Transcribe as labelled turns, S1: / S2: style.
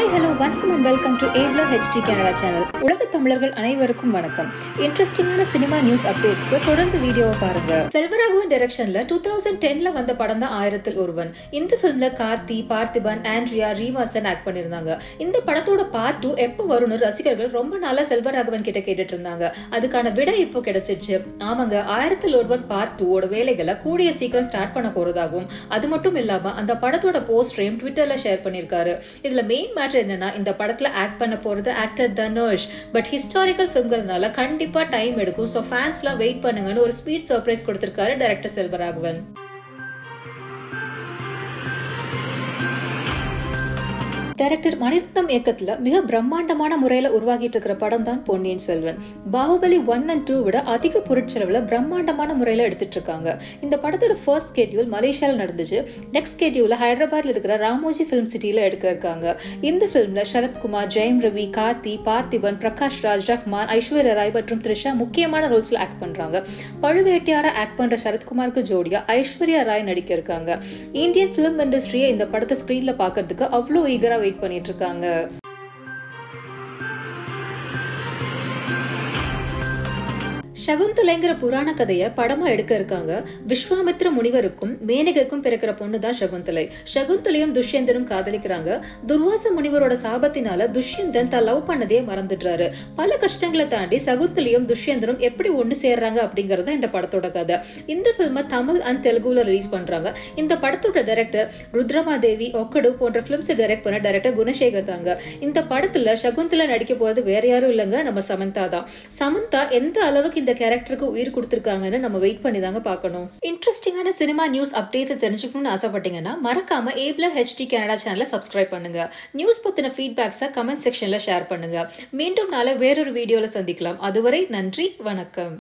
S1: hi hello வணக்கம் and welcome to Apple HD Canada channel உலக தமிழர்கள் அனைவருக்கும் வணக்கம் இன்ட்ரெஸ்டிங்கான சினிமா நியூஸ் அப்டேட்ஸ்க்கு தொடர்ந்து வீடியோவை பாருங்க செல்வராகவன் டைரக்ஷன்ல டூ தௌசண்ட் டென்ல வந்த படம் தான் ஆயிரத்தில் ஒருவன் இந்த ஃபிலிம்ல கார்த்தி பார்த்திபன் ஆண்ட்ரியா ரீவாசன் ஆக்ட் பண்ணியிருந்தாங்க இந்த படத்தோட பார்ட் டூ எப்போ வரும்னு ரசிகர்கள் ரொம்ப நாளா செல்வராகவன் கிட்ட கேட்டுட்டு இருந்தாங்க அதுக்கான விடை இப்போ கிடைச்சிருச்சு ஆமாங்க ஆயிரத்தில் ஒருவன் பார்ட் டூவோட வேலைகளை கூடிய சீக்கிரம் ஸ்டார்ட் பண்ண போறதாகவும் அது மட்டும் இல்லாம அந்த படத்தோட போஸ்டரையும் ட்விட்டர்ல ஷேர் பண்ணிருக்காரு இதுல மெயின் மேட்டர் என்னன்னா இந்த படத்துல ஆக்ட் பண்ண போறது ஆக்டர் தனுஷ் பட் ஹிஸ்டாரிக்கல் ஃபிலிம்ங்கிறதுனால கண்டிப்பா டைம் எடுக்கும் ஸோ ஃபேன்ஸ்லாம் வெயிட் பண்ணுங்கன்னு ஒரு ஸ்வீட் சர்ப்ரைஸ் கொடுத்திருக்காரு டைரக்டர் செல்வராகவன் டைரக்டர் மணிரத்னம் இயக்கத்துல மிக பிரம்மாண்டமான முறையில உருவாகிட்டு இருக்கிற படம் தான் Ponniyin Selvan Baahubali one and two விட அதிக பொருட்செலவுல பிரம்மாண்டமான முறையில எடுத்துட்டு இருக்காங்க இந்த படத்தோட ஃபர்ஸ்ட் ஸ்கெட்யூல் மலேசியால நடந்துச்சு நெக்ஸ்ட் ஸ்கெட்யூல ஹைதராபாத்ல இருக்கிற ராமோஜி ஃபிலிம் சிட்டில எடுக்க இருக்காங்க இந்த ஃபிலிம்ல சரத்குமார் ஜெயம் ரவி கார்த்தி பார்த்திபன் பிரகாஷ் ராஜ் ரஹ்மான் ஐஸ்வர்யா ராய் மற்றும் த்ரிஷா முக்கியமான ரோல்ஸ்ல ஆக்ட் பண்றாங்க பழுவேட்டையார ஆக்ட் பண்ற சரத்குமாருக்கு ஜோடியா ஐஸ்வர்யா ராய் நடிக்க இருக்காங்க இந்தியன் பிலிம் இண்டஸ்ட்ரியை இந்த படத்தை ஸ்கிரீன்ல பாக்குறதுக்கு அவ்வளோ ஈகரா வெயிட் பண்ணிட்டு இருக்காங்க சகுந்தலைங்கிற புராண கதையை படமா எடுக்க இருக்காங்க விஸ்வாமித்ர முனிவருக்கும் மேனகைக்கும் பிறக்கிற பொண்ணு தான் சகுந்தலை சகுந்தலையும் துஷ்யந்தனும் காதலிக்கிறாங்க துர்வாச முனிவரோட சாபத்தினால துஷ்யந்தன் தான் லவ் பண்ணதே மறந்துடுறாரு பல கஷ்டங்களை தாண்டி சகுந்தலையும் துஷ்யந்தனும் எப்படி ஒண்ணு சேர்றாங்க அப்படிங்கறத இந்த படத்தோட கதை இந்த பிலிமை தமிழ் அண்ட் தெலுங்குல ரிலீஸ் பண்றாங்க இந்த படத்தோட டைரக்டர் ருத்ரமா தேவி ஒக்கடு போன்ற பிலிம்ஸ் டைரக்ட் பண்ண டைரக்டர் குணசேகர் தாங்க இந்த படத்துல சகுந்தலா நடிக்க போறது வேற யாரும் இல்லைங்க நம்ம சமந்தா தான் சமந்தா எந்த அளவுக்கு இந்த கேரக்டருக்கு உயிர் கொடுத்துருக்காங்கன்னு நம்ம வெயிட் பண்ணி தாங்க பார்க்கணும் இன்ட்ரெஸ்டிங்கான சினிமா நியூஸ் அப்டேட்ஸ் தெரிஞ்சுக்கணும்னு ஆசைப்பட்டீங்கன்னா மறக்காம ஏப்ல ஹெச்டி கனடா சேனலை சப்ஸ்கிரைப் பண்ணுங்க நியூஸ் பத்தின ஃபீட்பேக்ஸை கமெண்ட் செக்ஷன்ல ஷேர் பண்ணுங்க மீண்டும் நாளை வேறொரு வீடியோல சந்திக்கலாம் அதுவரை நன்றி வணக்கம்